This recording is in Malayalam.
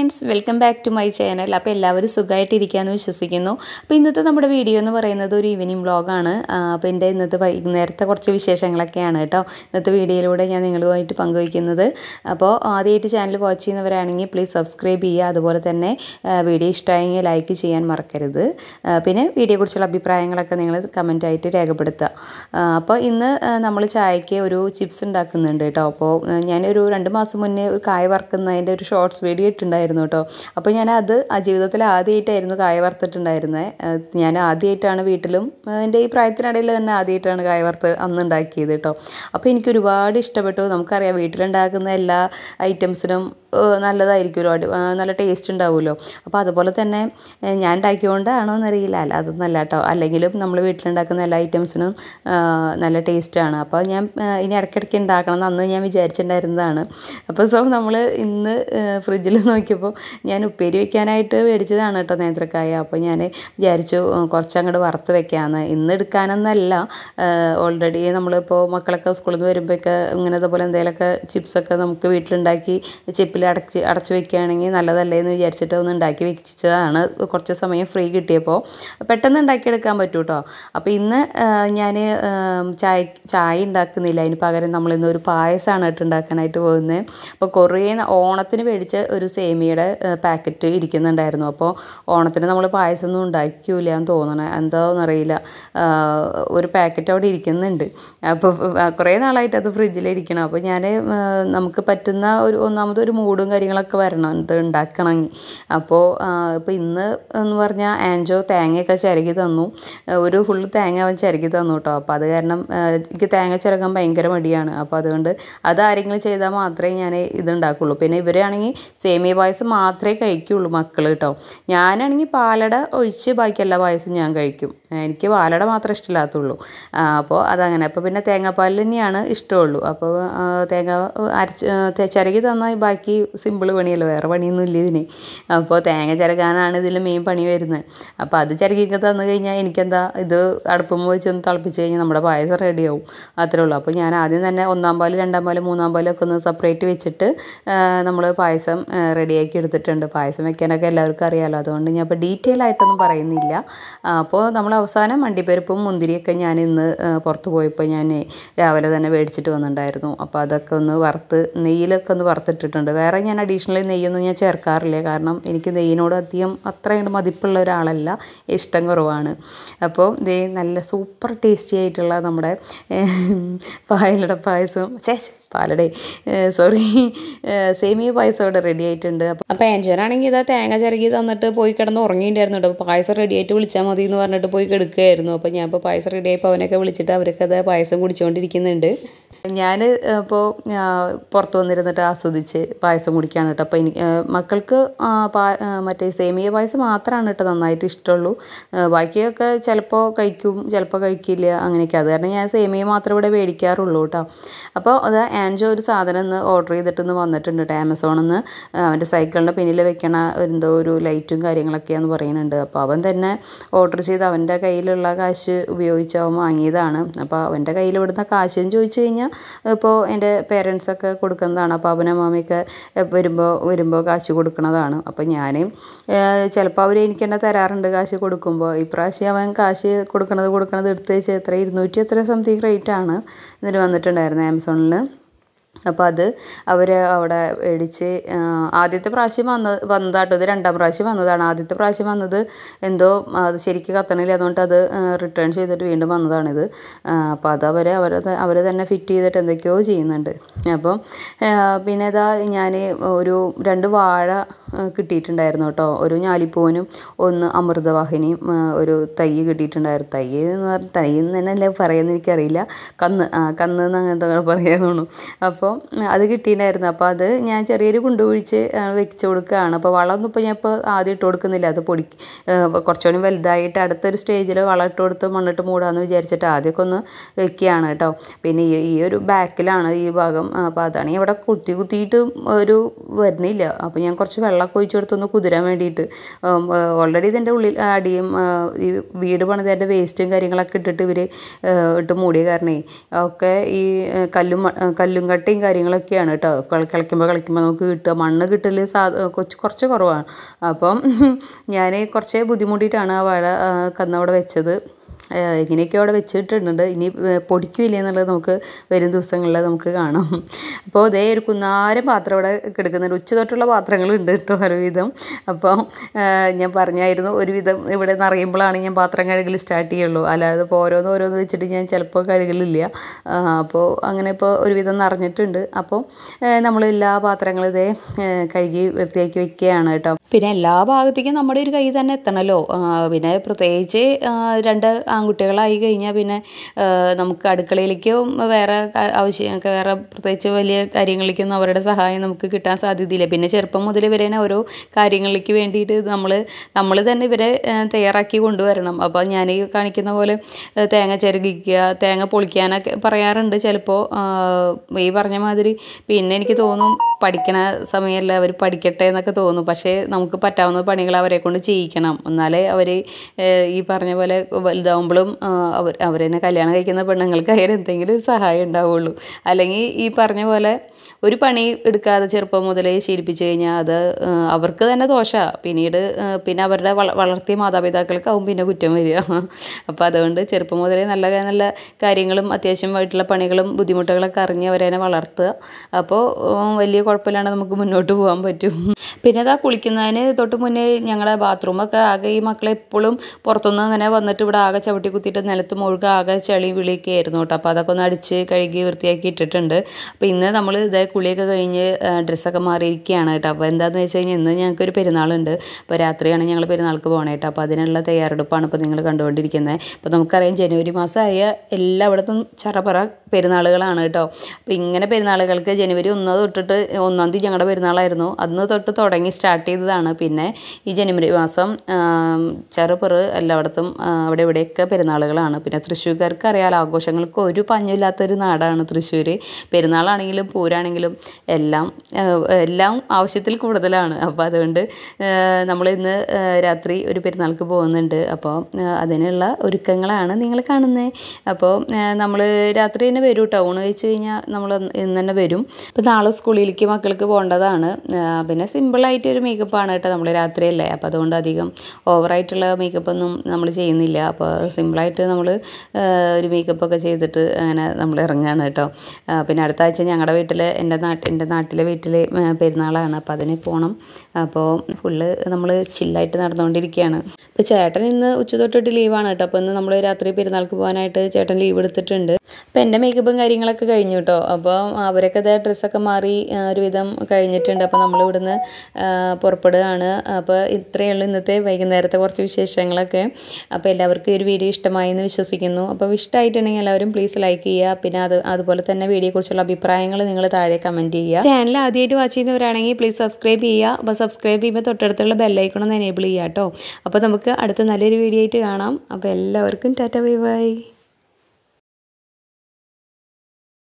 friends welcome back to my channel അപ്പോൾ എല്ലാവരും സുഖമായിട്ടിരിക്കാമെന്ന് വിശ്വസിക്കുന്നു അപ്പോൾ ഇന്നത്തെ നമ്മുടെ വീഡിയോ എന്ന് പറയുന്നത് ഒരു ഈവനിങ് വ്ളോഗാണ് അപ്പോൾ എൻ്റെ ഇന്നത്തെ വൈകുന്നേരത്തെ കുറച്ച് വിശേഷങ്ങളൊക്കെയാണ് കേട്ടോ ഇന്നത്തെ വീഡിയോയിലൂടെ ഞാൻ നിങ്ങളുമായിട്ട് പങ്കുവയ്ക്കുന്നത് അപ്പോൾ ആദ്യമായിട്ട് ചാനൽ വാച്ച് ചെയ്യുന്നവരാണെങ്കിൽ പ്ലീസ് സബ്സ്ക്രൈബ് ചെയ്യുക അതുപോലെ തന്നെ വീഡിയോ ഇഷ്ടമായെങ്കിൽ ലൈക്ക് ചെയ്യാൻ മറക്കരുത് പിന്നെ വീഡിയോയെക്കുറിച്ചുള്ള അഭിപ്രായങ്ങളൊക്കെ നിങ്ങൾ കമൻറ്റായിട്ട് രേഖപ്പെടുത്തുക അപ്പോൾ ഇന്ന് നമ്മൾ ചായക്ക് ഒരു ചിപ്സ് ഉണ്ടാക്കുന്നുണ്ട് കേട്ടോ അപ്പോൾ ഞാനൊരു രണ്ട് മാസം മുന്നേ ഒരു കായ വറുക്കുന്നതിൻ്റെ ഒരു ഷോർട്സ് വീഡിയോ ഇട്ടുണ്ടായിരുന്നു കേട്ടോ അപ്പോൾ ഞാൻ അത് ആ ജീവിതത്തിൽ ആദ്യമായിട്ടായിരുന്നു കായ വറുത്തിട്ടുണ്ടായിരുന്നത് ഞാൻ ആദ്യമായിട്ടാണ് വീട്ടിലും എൻ്റെ ഈ പ്രായത്തിനിടയിൽ തന്നെ ആദ്യമായിട്ടാണ് കായ വറുത്ത് അന്ന് ഉണ്ടാക്കിയത് കേട്ടോ അപ്പോൾ എനിക്ക് ഒരുപാട് ഇഷ്ടപ്പെട്ടു നമുക്കറിയാം വീട്ടിലുണ്ടാക്കുന്ന എല്ലാ ഐറ്റംസിനും നല്ലതായിരിക്കുമല്ലോ അടി നല്ല ടേസ്റ്റ് ഉണ്ടാവുമല്ലോ അപ്പോൾ അതുപോലെ തന്നെ ഞാൻ ഉണ്ടാക്കിയതുകൊണ്ടാണോ എന്നറിയില്ല അല്ല അതൊന്നല്ല കേട്ടോ അല്ലെങ്കിലും നമ്മൾ വീട്ടിലുണ്ടാക്കുന്ന എല്ലാ ഐറ്റംസിനും നല്ല ടേസ്റ്റാണ് അപ്പോൾ ഞാൻ ഇനി ഇടയ്ക്കിടയ്ക്ക് ഉണ്ടാക്കണം എന്ന് അന്ന് ഞാൻ വിചാരിച്ചിട്ടുണ്ടായിരുന്നതാണ് അപ്പോൾ സോ നമ്മൾ ഇന്ന് ഫ്രിഡ്ജിൽ നോക്കിയപ്പോൾ ഞാൻ ഉപ്പേരി വെക്കാനായിട്ട് മേടിച്ചതാണ് കേട്ടോ നേന്ത്രക്കായ അപ്പോൾ ഞാൻ വിചാരിച്ചു കുറച്ച് അങ്ങോട്ട് വറുത്ത് വെക്കാമെന്ന് ഇന്ന് എടുക്കാനെന്നല്ല ഓൾറെഡി നമ്മളിപ്പോൾ മക്കളൊക്കെ സ്കൂളിൽ നിന്ന് വരുമ്പോഴൊക്കെ ഇങ്ങനെ ഇതുപോലെ എന്തെങ്കിലുമൊക്കെ ചിപ്സൊക്കെ നമുക്ക് വീട്ടിലുണ്ടാക്കി ചിപ്പിൽ അടച്ച് അടച്ച് വെക്കുകയാണെങ്കിൽ നല്ലതല്ലേ എന്ന് വിചാരിച്ചിട്ട് ഒന്ന് ഉണ്ടാക്കി വെച്ചതാണ് കുറച്ച് സമയം ഫ്രീ കിട്ടിയപ്പോൾ പെട്ടെന്ന് ഉണ്ടാക്കിയെടുക്കാൻ പറ്റും കേട്ടോ അപ്പോൾ ഇന്ന് ഞാൻ ചായ ചായ ഉണ്ടാക്കുന്നില്ല അതിന് പകരം നമ്മളിന്ന് ഒരു പായസമാണ് കേട്ടോ ഉണ്ടാക്കാനായിട്ട് പോകുന്നത് അപ്പോൾ കുറേ ഓണത്തിന് മേടിച്ച ഒരു സേമിയയുടെ പാക്കറ്റ് ഇരിക്കുന്നുണ്ടായിരുന്നു അപ്പോൾ ഓണത്തിന് നമ്മൾ പായസമൊന്നും ഉണ്ടാക്കില്ല എന്ന് തോന്നണേ എന്താണെന്നറിയില്ല ഒരു പാക്കറ്റ് അവിടെ ഇരിക്കുന്നുണ്ട് അപ്പോൾ കുറേ നാളായിട്ട് അത് ഫ്രിഡ്ജിലിരിക്കണം അപ്പോൾ ഞാൻ നമുക്ക് പറ്റുന്ന ഒരു ഒന്നാമത് ഒരു മൂടും കാര്യങ്ങളൊക്കെ വരണം ഇത് ഉണ്ടാക്കണമെങ്കിൽ അപ്പോൾ ഇപ്പോൾ ഇന്ന് എന്ന് പറഞ്ഞാൽ ആൻജോ തേങ്ങയൊക്കെ ചിരകി തന്നു ഒരു ഫുള്ള് തേങ്ങ അവൻ ചിരകി തന്നു കേട്ടോ അപ്പോൾ അത് കാരണം എനിക്ക് തേങ്ങ ചിരകാൻ ഭയങ്കര മടിയാണ് അപ്പോൾ അതുകൊണ്ട് അത് ആരെങ്കിലും ചെയ്താൽ മാത്രമേ ഞാൻ ഇത് ഉണ്ടാക്കുള്ളൂ പിന്നെ ഇവരാണെങ്കിൽ സേമിയ പായസം മാത്രമേ കഴിക്കുള്ളൂ മക്കൾ കേട്ടോ ഞാനാണെങ്കിൽ പാലട ഒഴിച്ച് ബാക്കി എല്ലാ പായസവും ഞാൻ കഴിക്കും എനിക്ക് പാലട മാത്രമേ ഇഷ്ടമില്ലാത്തുള്ളൂ അപ്പോൾ അതങ്ങനെ അപ്പോൾ പിന്നെ തേങ്ങാപ്പാൽ തന്നെയാണ് ഇഷ്ടമുള്ളൂ അപ്പോൾ തേങ്ങ അരച്ച് ചിരകി തന്നാൽ ബാക്കി സിമ്പിൾ പണിയല്ലോ വേറെ പണിയൊന്നും ഇല്ല ഇതിന് അപ്പോൾ തേങ്ങ ചിരകാനാണ് ഇതിൽ മെയിൻ പണി വരുന്നത് അപ്പോൾ അത് ചിരകിയൊക്കെ തന്നു കഴിഞ്ഞാൽ എനിക്കെന്താ ഇത് അടുപ്പം വെച്ച് ഒന്ന് തിളപ്പിച്ച് കഴിഞ്ഞാൽ നമ്മുടെ പായസം റെഡിയാവും അത്രേ ഉള്ളൂ അപ്പോൾ ഞാൻ ആദ്യം തന്നെ ഒന്നാം പാല് രണ്ടാം പാല് മൂന്നാം പാലൊക്കെ ഒന്ന് സെപ്പറേറ്റ് വെച്ചിട്ട് നമ്മൾ പായസം റെഡിയാക്കി എടുത്തിട്ടുണ്ട് പായസം വെക്കാനൊക്കെ എല്ലാവർക്കും അറിയാമല്ലോ അതുകൊണ്ട് ഞാൻ ഇപ്പോൾ ഡീറ്റെയിൽ ആയിട്ടൊന്നും പറയുന്നില്ല അപ്പോൾ നമ്മൾ അവസാനം അണ്ടിപ്പരിപ്പും മുന്തിരിയൊക്കെ ഞാൻ ഇന്ന് പുറത്ത് പോയപ്പോൾ ഞാൻ രാവിലെ തന്നെ മേടിച്ചിട്ട് വന്നിട്ടുണ്ടായിരുന്നു അപ്പോൾ അതൊക്കെ ഒന്ന് വറുത്ത് നെയ്യിലൊക്കെ ഒന്ന് വറുത്തിട്ടിട്ടുണ്ട് വേറെ ഞാൻ അഡീഷണൽ നെയ്യൊന്നും ഞാൻ ചേർക്കാറില്ല കാരണം എനിക്ക് നെയ്യിനോട് അധികം അത്രയും മതിപ്പുള്ള ഒരാളല്ല ഇഷ്ടം കുറവാണ് അപ്പോൾ ദേ നല്ല സൂപ്പർ ടേസ്റ്റി ആയിട്ടുള്ള നമ്മുടെ പായലട പായസം ചേ പാലടേ സോറി സേമിയ പായസം ഇവിടെ റെഡി ആയിട്ടുണ്ട് അപ്പോൾ അപ്പോൾ ആൻജോനാണെങ്കിൽ ഇതാ തേങ്ങ ചിരകി തന്നിട്ട് പോയി കിടന്ന് ഉറങ്ങിയിട്ടുണ്ടായിരുന്നു അപ്പോൾ പായസം റെഡി ആയിട്ട് വിളിച്ചാൽ മതി എന്ന് പറഞ്ഞിട്ട് പോയി കിടക്കുകയായിരുന്നു അപ്പോൾ ഞാൻ ഇപ്പോൾ പായസം റെഡി ആയപ്പോൾ അവനൊക്കെ വിളിച്ചിട്ട് അവരൊക്കെ അത് പായസം കുടിച്ചുകൊണ്ടിരിക്കുന്നുണ്ട് ഞാൻ ഇപ്പോൾ പുറത്ത് വന്നിരുന്നിട്ട് ആസ്വദിച്ച് പായസം കുടിക്കുകയാണ് കേട്ടോ അപ്പോൾ എനിക്ക് മക്കൾക്ക് മറ്റേ സേമിയ പായസം മാത്രമാണ് കേട്ടോ നന്നായിട്ട് ഇഷ്ടമുള്ളൂ ബാക്കിയൊക്കെ ചിലപ്പോൾ കഴിക്കും ചിലപ്പോൾ കഴിക്കില്ല അങ്ങനെയൊക്കെ അത് കാരണം ഞാൻ സേമിയ മാത്രമേ ഇവിടെ മേടിക്കാറുള്ളൂ കേട്ടോ അപ്പോൾ അത് ആൻജോ ഒരു സാധനം ഒന്ന് ഓർഡർ ചെയ്തിട്ടൊന്ന് വന്നിട്ടുണ്ട് കേട്ടോ ആമസോണിൽ നിന്ന് അവൻ്റെ സൈക്കിളിൻ്റെ പിന്നിൽ വെക്കണ എന്തോ ഒരു ലൈറ്റും കാര്യങ്ങളൊക്കെയാന്ന് പറയുന്നുണ്ട് അപ്പോൾ അവൻ തന്നെ ഓർഡർ ചെയ്ത് അവൻ്റെ കയ്യിലുള്ള കാശ് ഉപയോഗിച്ച് അവൻ വാങ്ങിയതാണ് അപ്പോൾ അവൻ്റെ കയ്യിൽ ഇവിടുന്ന് കാശ് എന്ന് ചോദിച്ചു കഴിഞ്ഞാൽ ഇപ്പോൾ എൻ്റെ പേരൻസൊക്കെ കൊടുക്കുന്നതാണ് അപ്പോൾ അവനും അമ്മയൊക്കെ വരുമ്പോൾ വരുമ്പോൾ കാശ് കൊടുക്കുന്നതാണ് അപ്പോൾ ഞാൻ ചിലപ്പോൾ അവർ എനിക്ക് തന്നെ തരാറുണ്ട് കാശ് കൊടുക്കുമ്പോൾ ഇപ്രാവശ്യം അവൻ കാശ് കൊടുക്കണത് കൊടുക്കണത് എടുത്ത് വെച്ച് എത്ര ഇരുന്നൂറ്റി എത്ര സംതിങ് റേറ്റ് ആണ് ഇതിന് വന്നിട്ടുണ്ടായിരുന്നത് ആമസോണിൽ അപ്പോൾ അത് അവർ അവിടെ മേടിച്ച് ആദ്യത്തെ പ്രാവശ്യം വന്ന വന്നതാട്ടോ ഇത് രണ്ടാം പ്രാവശ്യം വന്നതാണ് ആദ്യത്തെ പ്രാവശ്യം വന്നത് എന്തോ അത് ശരിക്കും കത്തണില്ല അതുകൊണ്ട് അത് റിട്ടേൺ ചെയ്തിട്ട് വീണ്ടും വന്നതാണിത് അപ്പോൾ അത് അവർ അവർ അവർ തന്നെ ഫിറ്റ് ചെയ്തിട്ട് എന്തൊക്കെയോ ചെയ്യുന്നുണ്ട് അപ്പം പിന്നെ ഇതാ ഞാൻ ഒരു രണ്ട് വാഴ കിട്ടിയിട്ടുണ്ടായിരുന്നു കേട്ടോ ഒരു ഞാലിപ്പൂവനും ഒന്ന് അമൃതവാഹിനിയും ഒരു തൈ കിട്ടിയിട്ടുണ്ടായിരുന്നു തൈ എന്ന് പറഞ്ഞാൽ തൈ എന്ന് തന്നെയല്ലേ പറയുന്നത് എനിക്കറിയില്ല കന്ന് കന്ന് എന്ന് അങ്ങനത്തെ പറയാൻ തോന്നുന്നു അപ്പോൾ അത് കിട്ടിയിട്ടുണ്ടായിരുന്നു അപ്പോൾ അത് ഞാൻ ചെറിയൊരു കുണ്ടു കുഴിച്ച് വെച്ച് കൊടുക്കുകയാണ് അപ്പോൾ വളമൊന്നും ഇപ്പോൾ ഞാൻ ഇപ്പോൾ ആദ്യം ഇട്ട് കൊടുക്കുന്നില്ല അത് പൊടി കുറച്ചുകൂടി വലുതായിട്ട് അടുത്തൊരു സ്റ്റേജിൽ വളം ഇട്ട് കൊടുത്ത് മണ്ണിട്ട് മൂടാമെന്ന് വിചാരിച്ചിട്ട് ആദ്യമൊക്കെ ഒന്ന് വെക്കുകയാണ് കേട്ടോ പിന്നെ ഈ ഈ ഒരു ബാക്കിലാണ് ഈ ഭാഗം അപ്പോൾ അതാണ് ഇവിടെ കുത്തി കുത്തിയിട്ട് ഒരു വരുന്നില്ല അപ്പോൾ ഞാൻ കുറച്ച് വെള്ളം വെള്ളമൊക്കെ ഒഴിച്ചു കൊടുത്തൊന്ന് കുതിരാൻ വേണ്ടിയിട്ട് ഓൾറെഡി ഇതിൻ്റെ ഉള്ളിൽ അടിയും ആ, ഈ വീട് പണിതതിൻ്റെ വേസ്റ്റും കാര്യങ്ങളൊക്കെ ഇട്ടിട്ട് ഇവർ ഇട്ട് മൂടിയ കാരണേ ഒക്കെ ഈ ആ, കല്ലും മ- ആ, കല്ലും കട്ടയും കാര്യങ്ങളൊക്കെയാണ് കേട്ടോ കള- കളിക്കുമ്പോൾ കളിക്കുമ്പോൾ നമുക്ക് കിട്ടുക മണ്ണ് കിട്ടൽ സാ കുറച്ച് കുറച്ച് കുറവാണ് അപ്പം ഞാൻ കുറച്ച് ബുദ്ധിമുട്ടിയിട്ടാണ് ആ വാഴ ആ, കന്ന് അവിടെ വെച്ചത് ഏഹ് ഇങ്ങനെയൊക്കെ അവിടെ വെച്ചിട്ടുണ്ട് ഇനി ഏഹ് പൊടിക്കില്ല എന്നുള്ളത് നമുക്ക് വരും ദിവസങ്ങളിൽ നമുക്ക് കാണാം അപ്പോൾ ഇതേ ഒരു കുന്നാരം പാത്രം ഇവിടെ കിടക്കുന്നുണ്ട് ഉച്ച തൊട്ടുള്ള പാത്രങ്ങളുണ്ട് കേട്ടോ ഒരുവിധം അപ്പോൾ ഏഹ് ഞാൻ പറഞ്ഞായിരുന്നു ഒരുവിധം ഇവിടെ നിറയുമ്പോഴാണ് ഞാൻ പാത്രം കഴുകൽ സ്റ്റാർട്ട് ചെയ്യുള്ളൂ അല്ലാതെ ഇപ്പോൾ ഓരോന്ന് ഓരോന്ന് വെച്ചിട്ട് ഞാൻ ചിലപ്പോൾ കഴുകലില്ല ആഹ് അപ്പോൾ അങ്ങനെ ഇപ്പോൾ ഒരുവിധം നിറഞ്ഞിട്ടുണ്ട് അപ്പോൾ ഏഹ് നമ്മൾ എല്ലാ പാത്രങ്ങളും ഇതേ ഏഹ് കഴുകി വൃത്തിയാക്കി വെക്കുകയാണ് കേട്ടോ പിന്നെ എല്ലാ ഭാഗത്തേക്കും നമ്മുടെ ഒരു കൈ തന്നെ എത്തണമല്ലോ ആ, പിന്നെ പ്രത്യേകിച്ച് ആ, രണ്ട് ആൺകുട്ടികളായി കഴിഞ്ഞാൽ പിന്നെ ആ, നമുക്ക് അടുക്കളയിലേക്കും വേറെ ക- ആവശ്യം വേറെ പ്രത്യേകിച്ച് വലിയ കാര്യങ്ങളിലേക്കൊന്നും അവരുടെ സഹായം നമുക്ക് കിട്ടാൻ സാധ്യതയില്ല പിന്നെ ചെറുപ്പം മുതൽ ഇവരെ തന്നെ ഓരോ കാര്യങ്ങളിലേക്ക് വേണ്ടിയിട്ട് നമ്മൾ നമ്മൾ തന്നെ ഇവരെ ആ, തയ്യാറാക്കി കൊണ്ടുവരണം അപ്പോൾ ഞാൻ ഈ കാണിക്കുന്ന പോലെ ആ, തേങ്ങ ചിരകിക്കുക തേങ്ങ പൊളിക്കാനൊക്കെ പറയാറുണ്ട് ചിലപ്പോൾ ഈ പറഞ്ഞ മാതിരി പിന്നെ എനിക്ക് തോന്നും പഠിക്കണ സമയമല്ല അവർ പഠിക്കട്ടെ എന്നൊക്കെ തോന്നും പക്ഷേ നമുക്ക് പറ്റാവുന്ന പണികൾ അവരെ കൊണ്ട് ചെയ്യിക്കണം എന്നാലേ അവർ ഈ പറഞ്ഞ പോലെ വലുതാവുമ്പോഴും ആ, അവർ അവർ തന്നെ കല്യാണം കഴിക്കുന്ന പെണ്ണുങ്ങൾക്ക് അതിന് എന്തെങ്കിലും ഒരു സഹായം ഉണ്ടാവുള്ളൂ അല്ലെങ്കിൽ ഈ പറഞ്ഞ പോലെ ഒരു പണി എടുക്കാതെ ചെറുപ്പം മുതലേ ശീലിപ്പിച്ചു കഴിഞ്ഞാൽ അത് ആ, അവർക്ക് തന്നെ ദോഷമാണ് പിന്നീട് ആ, പിന്നെ അവരുടെ വള വളർത്തിയ മാതാപിതാക്കൾക്കാവും പിന്നെ കുറ്റം വരിക അപ്പോൾ അതുകൊണ്ട് ചെറുപ്പം മുതലേ നല്ല നല്ല കാര്യങ്ങളും അത്യാവശ്യമായിട്ടുള്ള പണികളും ബുദ്ധിമുട്ടുകളൊക്കെ അറിഞ്ഞ് അവരെ തന്നെ വളർത്തുക അപ്പോൾ ഉം, വലിയ കുഴപ്പമില്ലാണ്ട് നമുക്ക് മുന്നോട്ട് പോകാൻ പറ്റും പിന്നെ അതാ കുളിക്കുന്നതിന് തൊട്ട് മുന്നേ ഞങ്ങളുടെ ബാത്റൂമൊക്കെ ആകെ ഈ മക്കളെ എപ്പോഴും പുറത്തുനിന്ന് ഇങ്ങനെ വന്നിട്ട് ഇവിടെ ആകെ ചവിട്ടി കുത്തിയിട്ട് നിലത്ത് മുഴുക ആകെ ചളി വിളിയൊക്കെ ആയിരുന്നു കേട്ടോ അപ്പോൾ അതൊക്കെ ഒന്ന് അടിച്ച് കഴുകി വൃത്തിയാക്കി ഇട്ടിട്ടുണ്ട് അപ്പോൾ ഇന്ന് നമ്മൾ ഇതേ കുളിയൊക്കെ കഴിഞ്ഞ് ആ, ഡ്രസ്സൊക്കെ മാറിയിരിക്കുകയാണ് കേട്ടോ അപ്പോൾ എന്താണെന്ന് വെച്ച് കഴിഞ്ഞാൽ ഇന്ന് ഞങ്ങൾക്ക് ഒരു പെരുന്നാളുണ്ട് അപ്പോൾ രാത്രിയാണ് ഞങ്ങൾ പെരുന്നാൾക്ക് പോകണേ കേട്ടോ അപ്പോൾ അതിനുള്ള തയ്യാറെടുപ്പാണ് ഇപ്പോൾ നിങ്ങൾ കണ്ടുകൊണ്ടിരിക്കുന്നത് അപ്പോൾ നമുക്കറിയാം ജനുവരി മാസമായ എല്ലായിടത്തും ചറപറ പെരുന്നാളുകളാണ് കേട്ടോ അപ്പോൾ ഇങ്ങനെ പെരുന്നാളുകൾക്ക് ജനുവരി ഒന്ന് തൊട്ടിട്ട് ഒന്നാം തീയതി ഞങ്ങളുടെ പെരുന്നാളായിരുന്നു അന്ന് തൊട്ട് തുടങ്ങി സ്റ്റാർട്ട് ചെയ്തതാണ് പിന്നെ ഈ ജനുവരി മാസം ആം, ചെറുപെറ് എല്ലായിടത്തും ആ, അവിടെ ഇവിടെയൊക്കെ പെരുന്നാളുകളാണ് പിന്നെ തൃശ്ശൂർക്കാർക്ക് അറിയാലോ ആഘോഷങ്ങൾക്ക് ഒരു പഞ്ഞില്ലാത്തൊരു നാടാണ് തൃശ്ശൂർ പെരുന്നാളാണെങ്കിലും പൂരാണെങ്കിലും എല്ലാം ആ, എല്ലാം ആവശ്യത്തിൽ കൂടുതലാണ് അപ്പോൾ അതുകൊണ്ട് നമ്മൾ ഇന്ന് ആ, രാത്രി ഒരു പെരുന്നാൾക്ക് പോകുന്നുണ്ട് അപ്പോൾ ആ, അതിനുള്ള ഒരുക്കങ്ങളാണ് നിങ്ങൾ കാണുന്നത് അപ്പോൾ നമ്മൾ രാത്രി തന്നെ വരും ടൗൺ കഴിച്ച് കഴിഞ്ഞാൽ നമ്മൾ ഇന്ന് തന്നെ വരും അപ്പോൾ നാളെ സ്കൂളിലേക്ക് മക്കൾക്ക് പോകേണ്ടതാണ് ആ, പിന്നെ സിമ്പിളായിട്ട് ഒരു മേക്കപ്പാണ് കേട്ടോ നമ്മൾ രാത്രിയല്ലേ അപ്പോൾ അതുകൊണ്ട് അധികം ഓവറായിട്ടുള്ള മേക്കപ്പ് ഒന്നും നമ്മൾ ചെയ്യുന്നില്ല അപ്പോൾ സിമ്പിളായിട്ട് നമ്മൾ ഒരു മേക്കപ്പ് ഒക്കെ ചെയ്തിട്ട് അങ്ങനെ നമ്മൾ ഇറങ്ങുകയാണ് കേട്ടോ ആ, പിന്നെ അടുത്ത ആഴ്ച ഞങ്ങളുടെ വീട്ടിൽ എൻ്റെ നാട്ടിൽ എൻ്റെ നാട്ടിലെ വീട്ടിൽ പെരുന്നാളാണ് അപ്പോൾ അതിന് പോകണം അപ്പോൾ ഫുള്ള് നമ്മൾ ചില്ലായിട്ട് നടന്നുകൊണ്ടിരിക്കുകയാണ് അപ്പോൾ ചേട്ടൻ ഇന്ന് ഉച്ച തൊട്ടിട്ട് ലീവാണ് കേട്ടോ അപ്പോൾ ഇന്ന് നമ്മൾ രാത്രി പെരുന്നാൾക്ക് പോകാനായിട്ട് ചേട്ടൻ ലീവ് എടുത്തിട്ടുണ്ട് അപ്പോൾ എൻ്റെ മേക്കപ്പും കാര്യങ്ങളൊക്കെ കഴിഞ്ഞു കേട്ടോ അപ്പോൾ അവരൊക്കെ ഇതേ ഡ്രസ്സൊക്കെ മാറി ആ, ഒരുവിധം കഴിഞ്ഞിട്ടുണ്ട് അപ്പോൾ നമ്മൾ ഇവിടുന്ന് ആ, പുറപ്പെടുകയാണ് അപ്പോൾ ഇത്രയേ ഉള്ളൂ ഇന്നത്തെ വൈകുന്നേരത്തെ കുറച്ച് വിശേഷങ്ങളൊക്കെ അപ്പോൾ എല്ലാവർക്കും ഈ ഒരു വീഡിയോ ഇഷ്ടമായി എന്ന് വിശ്വസിക്കുന്നു അപ്പോൾ ഇഷ്ടമായിട്ടുണ്ടെങ്കിൽ എല്ലാവരും പ്ലീസ് ലൈക്ക് ചെയ്യുക പിന്നെ അത് അതുപോലെ തന്നെ വീഡിയോയെക്കുറിച്ചുള്ള അഭിപ്രായങ്ങൾ നിങ്ങൾ താഴെ കമൻറ്റ് ചെയ്യുക ചാനൽ ആദ്യമായിട്ട് വാച്ച് ചെയ്യുന്നവരാണെങ്കിൽ പ്ലീസ് സബ്സ്ക്രൈബ് ചെയ്യുക അപ്പോൾ സബ്സ്ക്രൈബ് ചെയ്യുമ്പോൾ തൊട്ടടുത്തുള്ള ബെല്ലൈക്കണം ഒന്ന് എനേബിൾ ചെയ്യുക കേട്ടോ അപ്പോൾ നമുക്ക് അടുത്ത നല്ലൊരു വീഡിയോ ആയിട്ട് കാണാം അപ്പോൾ എല്ലാവർക്കും ടാറ്റ ബൈ ബൈ